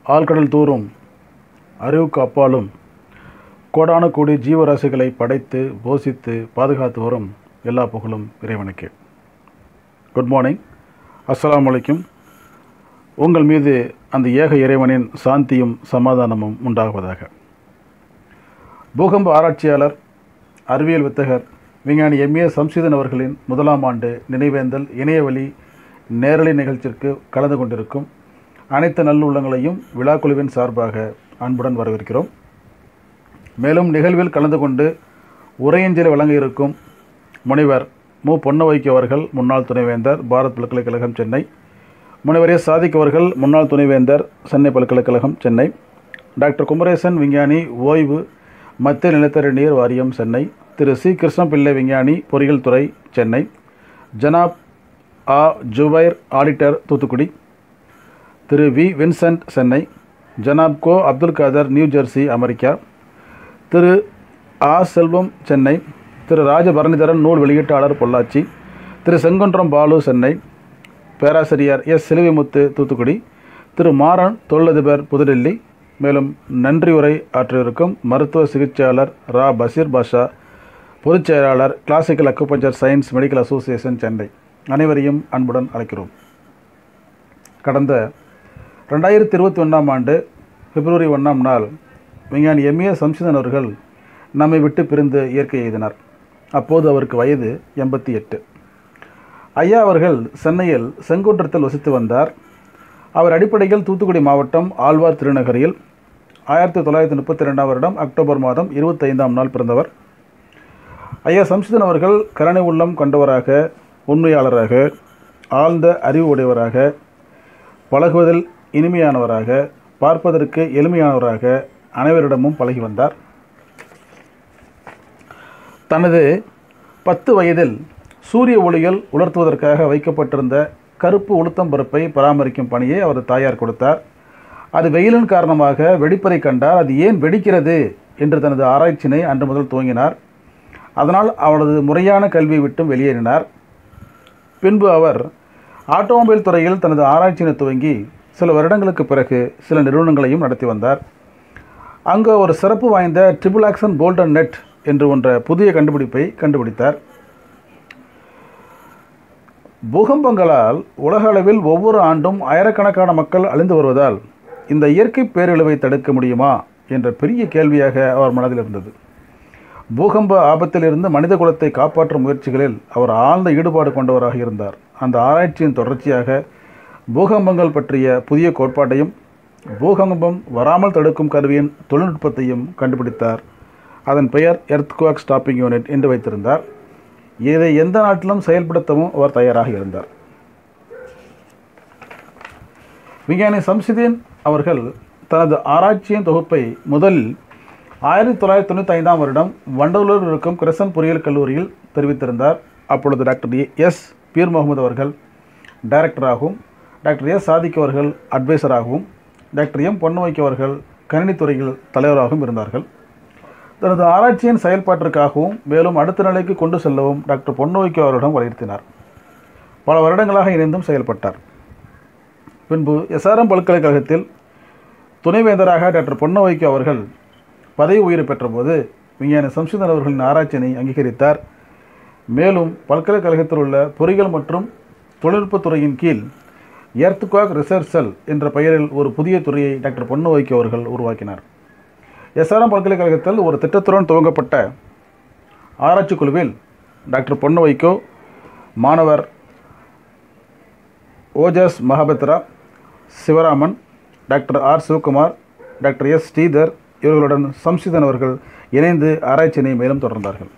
ஆழ்கடல் தூரும் அறிவுக்கு அப்பாலும் கோடான கோடி ஜீவராசிகளை படைத்து போஷித்து பாதுகாத்து வரும் எல்லா புகழும் இறைவனுக்கு குட் மார்னிங் அஸ்ஸலாமு அலைக்கும் உங்கள் மீது அந்த ஏக இறைவனின் சாந்தியும் சமாதானமும் உண்டாகுவதாக பூகம்ப ஆராய்ச்சியாளர் அறிவியல் வித்தகர் விஞ்ஞானி எம்ஏ சம்சீதன் அவர்களின் முதலாம் ஆண்டு நினைவேந்தல் இணையவழி நேரலை நிகழ்ச்சிக்கு கலந்து கொண்டிருக்கும் அனைத்து நல்லுள்ளங்களையும் விழாக்குழுவின் சார்பாக அன்புடன் வரவேற்கிறோம் மேலும் நிகழ்வில் கலந்து கொண்டு உரையஞ்சலி வழங்க இருக்கும் முனைவர் மு பொன்னவைக்கு அவர்கள் முன்னாள் துணைவேந்தர் பாரத் பல்கலைக்கழகம் சென்னை முனைவர் எஸ் சாதிக் அவர்கள் முன்னாள் துணைவேந்தர் சென்னை பல்கலைக்கழகம் சென்னை டாக்டர் குமரேசன் விஞ்ஞானி ஓய்வு மத்திய நிலத்தடி நீர் வாரியம் சென்னை திரு சி கிருஷ்ணபிள்ளை விஞ்ஞானி பொறியியல் துறை சென்னை ஜனாப் ஆ Zubair auditor Thoothukudi Thiru V Vincent Chennai Janab கோ Abdul Kader New Jersey America Thiru ஆ செல்வம் சென்னை திரு ராஜபரணிதரன் நூல் வெளியீட்டாளர் பொள்ளாச்சி திரு செங்குன்றம் பாலு சென்னை பேராசிரியர் எஸ் சிலுவைமுத்து தூத்துக்குடி திரு மாறன் தொழிலதிபர் புதுடெல்லி மேலும் நன்றியுரை ஆற்றியிருக்கும் மருத்துவ சிகிச்சையாளர் ரா பஷீர் பாஷா பொதுச் செயலாளர் classical acupuncture science medical association Chennai அனைவரையும் அன்புடன் அழைக்கிறோம் கடந்த ரெண்டாயிரத்தி இருபத்தி ஒன்றாம் ஆண்டு பிப்ரவரி ஒன்றாம் நாள் விஞ்ஞானி எம்ஏ சம்சிதன் அவர்கள் நம்மை விட்டு பிரிந்து இயற்கை எய்தினார் அப்போது அவருக்கு வயது எண்பத்தி எட்டு ஐயா அவர்கள் சென்னையில் செங்குன்றத்தில் வசித்து வந்தார் அவர் அடிப்படையில் தூத்துக்குடி மாவட்டம் ஆழ்வார் திருநகரில் ஆயிரத்தி தொள்ளாயிரத்தி முப்பத்தி ரெண்டாம் வருடம் அக்டோபர் மாதம் இருபத்தைந்தாம் நாள் பிறந்தவர் ஐயா சம்சிதன் அவர்கள் கருணை உள்ளம் கொண்டவராக உண்மையாளராக ஆழ்ந்த அறிவு உடையவராக பழகுவதில் இனிமையானவராக பார்ப்பதற்கு எளிமையானவராக அனைவரிடமும் பழகி வந்தார் தனது பத்து வயதில் சூரிய ஒளியில் உலர்த்துவதற்காக வைக்கப்பட்டிருந்த கருப்பு உளுத்தம் பருப்பை பராமரிக்கும் பணியை அவரது தாயார் கொடுத்தார் அது வெயிலின் காரணமாக வெடிப்பதை கண்டார் அது ஏன் வெடிக்கிறது என்று தனது ஆராய்ச்சினை அன்று முதல் துவங்கினார் அதனால் அவரது முறையான கல்வியை விட்டும் வெளியேறினார் பின்பு அவர் ஆட்டோமொபைல் துறையில் தனது ஆராய்ச்சியினை துவங்கி சில வருடங்களுக்கு பிறகு சில நிறுவனங்களையும் நடத்தி வந்தார் அங்கு ஒரு சிறப்பு வாய்ந்த ட்ரிபிள் ஆக்சன் கோல்டன் நெட் என்று ஒன்ற புதிய கண்டுபிடிப்பை கண்டுபிடித்தார் பூகம்பங்களால் உலக அளவில் ஒவ்வொரு ஆண்டும் ஆயிரக்கணக்கான மக்கள் அழிந்து வருவதால் இந்த இயற்கை பேரழிவை தடுக்க முடியுமா என்ற பெரிய கேள்வியாக அவர் மனதில் இருந்தது பூகம்ப ஆபத்திலிருந்து மனித குலத்தை காப்பாற்றும் முயற்சிகளில் அவர் ஆழ்ந்த ஈடுபாடு கொண்டவராக இருந்தார் அந்த ஆராய்ச்சியின் தொடர்ச்சியாக பூகம்பங்கள் பற்றிய புதிய கோட்பாட்டையும் பூகம்பம் வராமல் தடுக்கும் கருவியின் தொழில்நுட்பத்தையும் கண்டுபிடித்தார் அதன் பெயர் எர்த்குவாக் ஸ்டாப்பிங் யூனிட் என்று வைத்திருந்தார் இதை எந்த நாட்டிலும் செயல்படுத்தவும் அவர் தயாராக இருந்தார் விஞ்ஞானி சம்சிதீன் அவர்கள் தனது ஆராய்ச்சியின் தொகுப்பை முதலில் ஆயிரத்தி தொள்ளாயிரத்தி தொண்ணூற்றி ஐந்தாம் வருடம் வண்டலூரில் இருக்கும் கிரசன் பொறியியல் கல்லூரியில் தெரிவித்திருந்தார் அப்பொழுது டாக்டர் எஸ் பீர் முகமது அவர்கள் டைரக்டராகவும் டாக்டர் எஸ் சாதிக் அவர்கள் அட்வைசராகவும் டாக்டர் எம் பொன்னவைக்கு அவர்கள் கணினித்துறையில் தலைவராகவும் இருந்தார்கள் தனது ஆராய்ச்சியின் செயல்பாட்டிற்காகவும் மேலும் அடுத்த நிலைக்கு கொண்டு செல்லவும் டாக்டர் பொன்னவைக்கு அவரிடம் வலியுறுத்தினார் பல வருடங்களாக இணைந்தும் செயல்பட்டார் பின்பு எஸ்ஆர்எம் பல்கலைக்கழகத்தில் துணைவேந்தராக டாக்டர் பொன்னவைக்கு அவர்கள் பதவி உயிரை பெற்றபோது விஞ்ஞானி சம்சிதன் அவர்களின் ஆராய்ச்சியினை அங்கீகரித்தார் மேலும் பல்கலைக்கழகத்தில் உள்ள பொறியியல் மற்றும் தொழில்நுட்பத்துறையின் கீழ் எர்த்குவாக் ரிசர்ச் செல் என்ற பெயரில் ஒரு புதிய துறையை டாக்டர் பொன்னுவைக்கு அவர்கள் உருவாக்கினார் எஸ்ஆர்எம் பல்கலைக்கழகத்தில் ஒரு திட்டத்துடன் துவங்கப்பட்ட ஆராய்ச்சி குழுவில் டாக்டர் பொன்னுவைக்கோ மாணவர் Ojas Mahapatra Sivaraman doctor R Sivakumar doctor S Sridhar இவர்களுடன் சம்சிதன் அவர்கள் இணைந்து ஆராய்ச்சியினை மேலும் தொடர்ந்தார்கள்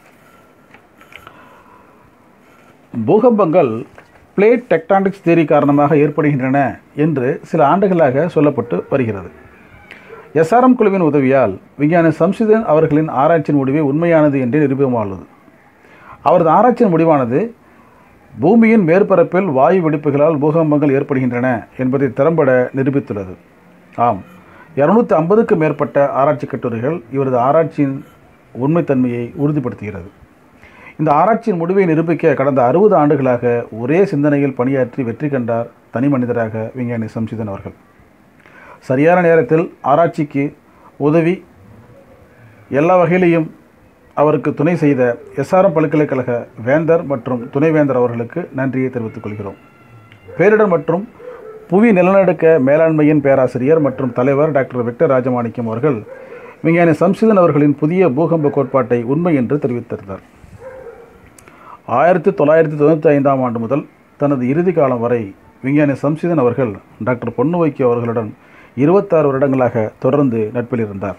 பூகம்பங்கள் பிளேட் டெக்டானிக்ஸ் தியரி காரணமாக ஏற்படுகின்றன என்று சில ஆண்டுகளாக சொல்லப்பட்டு வருகிறது எஸ்ஆர்எம் குழுவின் உதவியால் விஞ்ஞானி சம்சிதன் அவர்களின் ஆராய்ச்சியின் முடிவே உண்மையானது என்று நிரூபமானது அவரது ஆராய்ச்சியின் முடிவானது பூமியின் மேற்பரப்பில் வாயு வெடிப்புகளால் பூகம்பங்கள் ஏற்படுகின்றன என்பதை திறம்பட நிரூபித்துள்ளது ஆம் இரநூத்தி ஐம்பதுக்கும் மேற்பட்ட ஆராய்ச்சி கட்டுரைகள் இவரது ஆராய்ச்சியின் உண்மைத்தன்மையை உறுதிப்படுத்துகிறது இந்த ஆராய்ச்சியின் முடிவை நிரூபிக்க கடந்த அறுபது ஆண்டுகளாக ஒரே சிந்தனையில் பணியாற்றி வெற்றி கண்டார் தனி மனிதராக விஞ்ஞானி சம்சிதன் அவர்கள் சரியான நேரத்தில் ஆராய்ச்சிக்கு உதவி எல்லா வகையிலையும் அவருக்கு துணை செய்த எஸ்ஆர்எம் பல்கலைக்கழக வேந்தர் மற்றும் துணைவேந்தர் அவர்களுக்கு நன்றியை தெரிவித்துக் கொள்கிறோம் பேரிடர் மற்றும் புவி நிலநடுக்க மேலாண்மையின் பேராசிரியர் மற்றும் தலைவர் டாக்டர் விக்டர் ராஜமாணிக்கம் அவர்கள் விஞ்ஞானி சம்சிதன் அவர்களின் புதிய பூகம்ப கோட்பாட்டை உண்மை என்று தெரிவித்திருந்தார் ஆயிரத்தி தொள்ளாயிரத்தி தொண்ணூற்றி ஐந்தாம் ஆண்டு முதல் தனது இறுதி காலம் வரை விஞ்ஞானி சம்சிதன் அவர்கள் டாக்டர் பொன்னுவைக்கு அவர்களுடன் இருபத்தாறு வருடங்களாக தொடர்ந்து நட்பில் இருந்தார்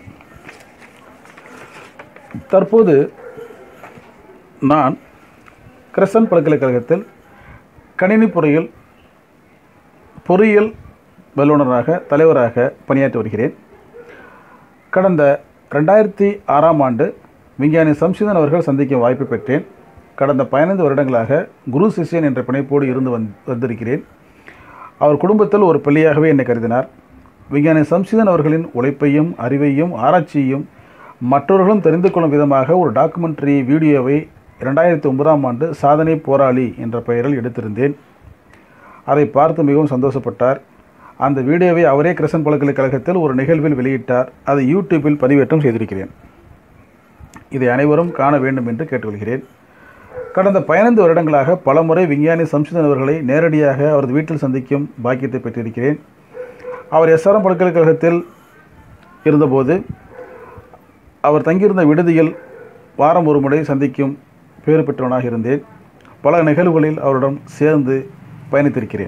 தற்போது நான் கிரசன் பல்கலைக்கழகத்தில் கணினி பொறியியல் பொறியியல் வல்லுநராக தலைவராக பணியாற்றி வருகிறேன் கடந்த ரெண்டாயிரத்தி ஆறாம் ஆண்டு விஞ்ஞானி சம்சிதன் அவர்கள் சந்திக்கும் வாய்ப்பு பெற்றேன் கடந்த பதினைந்து வருடங்களாக குரு சிஷ்யன் என்ற பிணைப்போடு இருந்து வந் வந்திருக்கிறேன் அவர் குடும்பத்தில் ஒரு பிள்ளையாகவே என்னை கருதினார் விஞ்ஞானி சம்சிதன் அவர்களின் உழைப்பையும் அறிவையும் ஆராய்ச்சியையும் மற்றவர்களும் தெரிந்து கொள்ளும் விதமாக ஒரு டாக்குமெண்ட்ரி வீடியோவை இரண்டாயிரத்தி ஒன்பதாம் ஆண்டு சாதனை போராளி என்ற பெயரில் எடுத்திருந்தேன் அதை பார்த்து மிகவும் சந்தோஷப்பட்டார் அந்த வீடியோவை அவரே கிருஷ்ணன் பல்கலைக்கழகத்தில் ஒரு நிகழ்வில் வெளியிட்டார் அதை யூடியூப்பில் பதிவேற்றம் செய்திருக்கிறேன் இதை அனைவரும் காண வேண்டும் என்று கேட்டுக்கொள்கிறேன் கடந்த பதினைந்து வருடங்களாக பலமுறை விஞ்ஞானி சம்சிதன் அவர்களை நேரடியாக அவரது வீட்டில் சந்திக்கும் பாக்கியத்தை பெற்றிருக்கிறேன் அவர் எஸ்ஆர்எம் பல்கலைக்கழகத்தில் இருந்தபோது அவர் தங்கியிருந்த விடுதியில் வாரம் ஒரு முறை சந்திக்கும் பேறு பெற்றவனாக இருந்தேன் பல நிகழ்வுகளில் அவருடன் சேர்ந்து பயணித்திருக்கிறேன்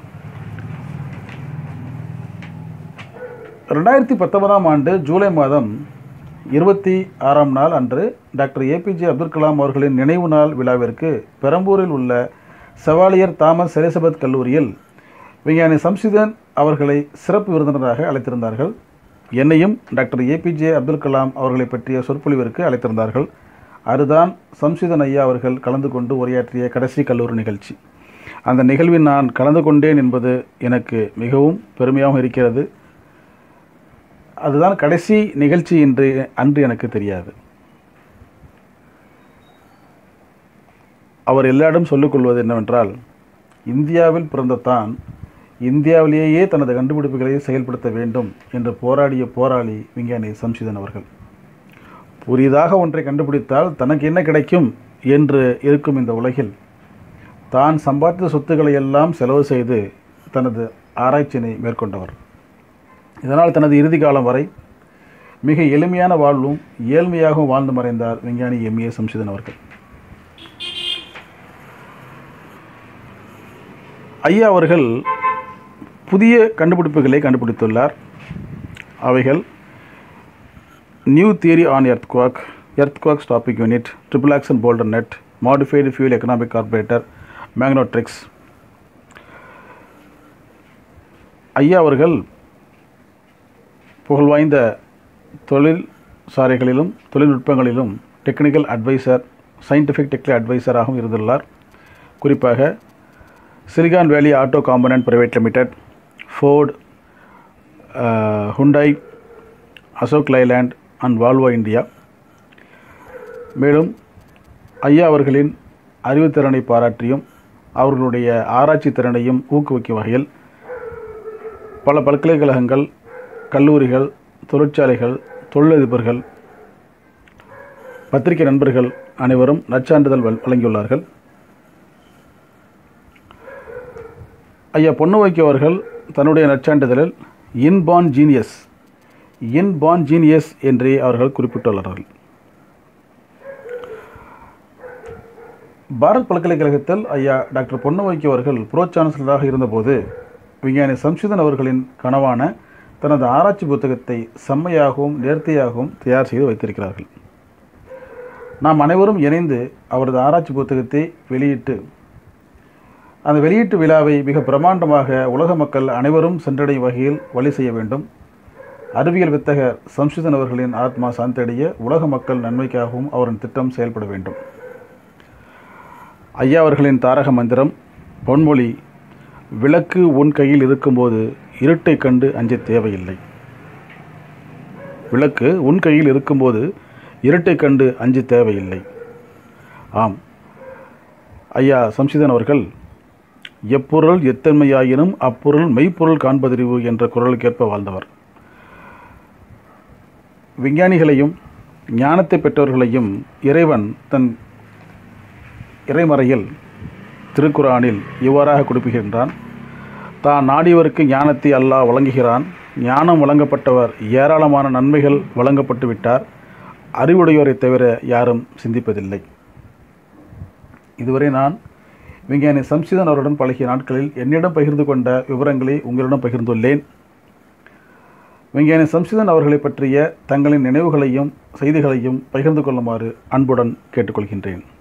ரெண்டாயிரத்தி பத்தொன்பதாம் ஆண்டு ஜூலை மாதம் இருபத்தி ஆறாம் நாள் அன்று டாக்டர் ஏபிஜே அப்துல் கலாம் அவர்களின் நினைவு நாள் விழாவிற்கு பெரம்பூரில் உள்ள செவாலியர் தாமஸ் எலிசபெத் கல்லூரியில் விஞ்ஞானி சம்சிதன் அவர்களை சிறப்பு விருந்தினராக அழைத்திருந்தார்கள் என்னையும் டாக்டர் ஏபிஜே அப்துல் கலாம் அவர்களை பற்றிய சொற்பொழிவிற்கு அழைத்திருந்தார்கள் அதுதான் சம்சிதன் ஐயா அவர்கள் கலந்து கொண்டு உரையாற்றிய கடைசி கல்லூரி நிகழ்ச்சி அந்த நிகழ்வில் நான் கலந்து கொண்டேன் என்பது எனக்கு மிகவும் பெருமையாகவும் இருக்கிறது அதுதான் கடைசி நிகழ்ச்சி என்று அன்று எனக்கு தெரியாது அவர் எல்லாரிடம் சொல்லிக்கொள்வது என்னவென்றால் இந்தியாவில் பிறந்த தான் இந்தியாவிலேயே தனது கண்டுபிடிப்புகளை செயல்படுத்த வேண்டும் என்று போராடிய போராளி விஞ்ஞானி சம்சிதன் அவர்கள் புதிதாக ஒன்றை கண்டுபிடித்தால் தனக்கு என்ன கிடைக்கும் என்று இருக்கும் இந்த உலகில் தான் சம்பாதித்த சொத்துக்களை எல்லாம் செலவு செய்து தனது ஆராய்ச்சியினை மேற்கொண்டவர் இதனால் தனது இறுதி காலம் வரை மிக எளிமையான வாழ்வும் ஏழ்மையாகவும் வாழ்ந்து மறைந்தார் விஞ்ஞானி எம்ஏ சம்சிதன் அவர்கள் ஐயா அவர்கள் புதிய கண்டுபிடிப்புகளை கண்டுபிடித்துள்ளார் அவைகள் new theory on earthquake earthquake ஸ்டாப்பிக் unit triple action bolder net modified fuel economic carburettor மேக்னோட்ரிக்ஸ் ஐயா அவர்கள் புகழ்வாய்ந்த தொழில் சாலைகளிலும் தொழில்நுட்பங்களிலும் டெக்னிக்கல் அட்வைசர் சயின்டிஃபிக் டெக்னிக்கல் அட்வைசராகவும் இருந்துள்ளார் குறிப்பாக silicon valley auto component private limited Ford Hyundai Ashok Leyland and Volvo India மேலும் ஐயா அவர்களின் அறிவுத்திறனை பாராட்டியும் அவர்களுடைய ஆராய்ச்சி திறனையும் ஊக்குவிக்கும் வகையில் பல பல்கலைக்கழகங்கள் கல்லூரிகள் தொழிற்சாலைகள் தொழிலதிபர்கள் பத்திரிகை நண்பர்கள் அனைவரும் நற்சான்றிதழ் வழ- வழங்கியுள்ளார்கள் ஐயா பொன்னுவைக்கு அவர்கள் தன்னுடைய நற்சான்றிதழில் இன்பான் ஜீனியஸ் இன்பான் ஜீனியஸ் என்றே அவர்கள் குறிப்பிட்டுள்ளார்கள் பாரத் பல்கலைக்கழகத்தில் ஐயா டாக்டர் பொன்னுவைக்கு அவர்கள் புரோ சான்சலராக இருந்தபோது விஞ்ஞானி சம்சிதன் அவர்களின் கனவான தனது ஆராய்ச்சி புத்தகத்தை செம்மையாகவும் நேர்த்தியாகவும் தயார் செய்து வைத்திருக்கிறார்கள் நாம் அனைவரும் இணைந்து அவரது ஆராய்ச்சி புத்தகத்தை வெளியிட்டு அந்த வெளியீட்டு விழாவை மிக பிரமாண்டமாக உலக மக்கள் அனைவரும் சென்றடையும் வகையில் வழி செய்ய வேண்டும் அறிவியல் வித்தகர் சம்சிதன் அவர்களின் ஆத்மா சாந்தடைய உலக மக்கள் நன்மைக்காகவும் அவரின் திட்டம் செயல்பட வேண்டும் ஐயா அவர்களின் தாரக மந்திரம் பொன்மொழி விளக்கு உன் கையில் இருக்கும்போது இருட்டை கண்டு அஞ்ச தேவையில்லை விளக்கு உன் கையில் இருக்கும்போது இருட்டை கண்டு அஞ்ச தேவையில்லை ஆம் ஐயா சம்சிதன் அவர்கள் எப்பொருள் எத்தன்மையாயினும் அப்பொருள் மெய்ப்பொருள் காண்பதறிவு என்ற குரலுக்கேற்ப வாழ்ந்தவர் விஞ்ஞானிகளையும் ஞானத்தை பெற்றவர்களையும் இறைவன் தன் இறைமறையில் திருக்குரானில் இவ்வாறாக குறிப்பிடுகின்றான் தான் நாடியவருக்கு ஞானத்தை அல்லாஹ் வழங்குகிறான் ஞானம் வழங்கப்பட்டவர் ஏராளமான நன்மைகள் வழங்கப்பட்டு விட்டார் அறிவுடையோரை தவிர யாரும் சிந்திப்பதில்லை இதுவரை நான் விஞ்ஞானி சம்சிதன் அவருடன் பழகிய நாட்களில் என்னிடம் பகிர்ந்து கொண்ட விவரங்களை உங்களிடம் பகிர்ந்துள்ளேன் விஞ்ஞானி சம்சிதன் அவர்களை பற்றிய தங்களின் நினைவுகளையும் செய்திகளையும் பகிர்ந்து கொள்ளுமாறு அன்புடன் கேட்டுக்கொள்கின்றேன்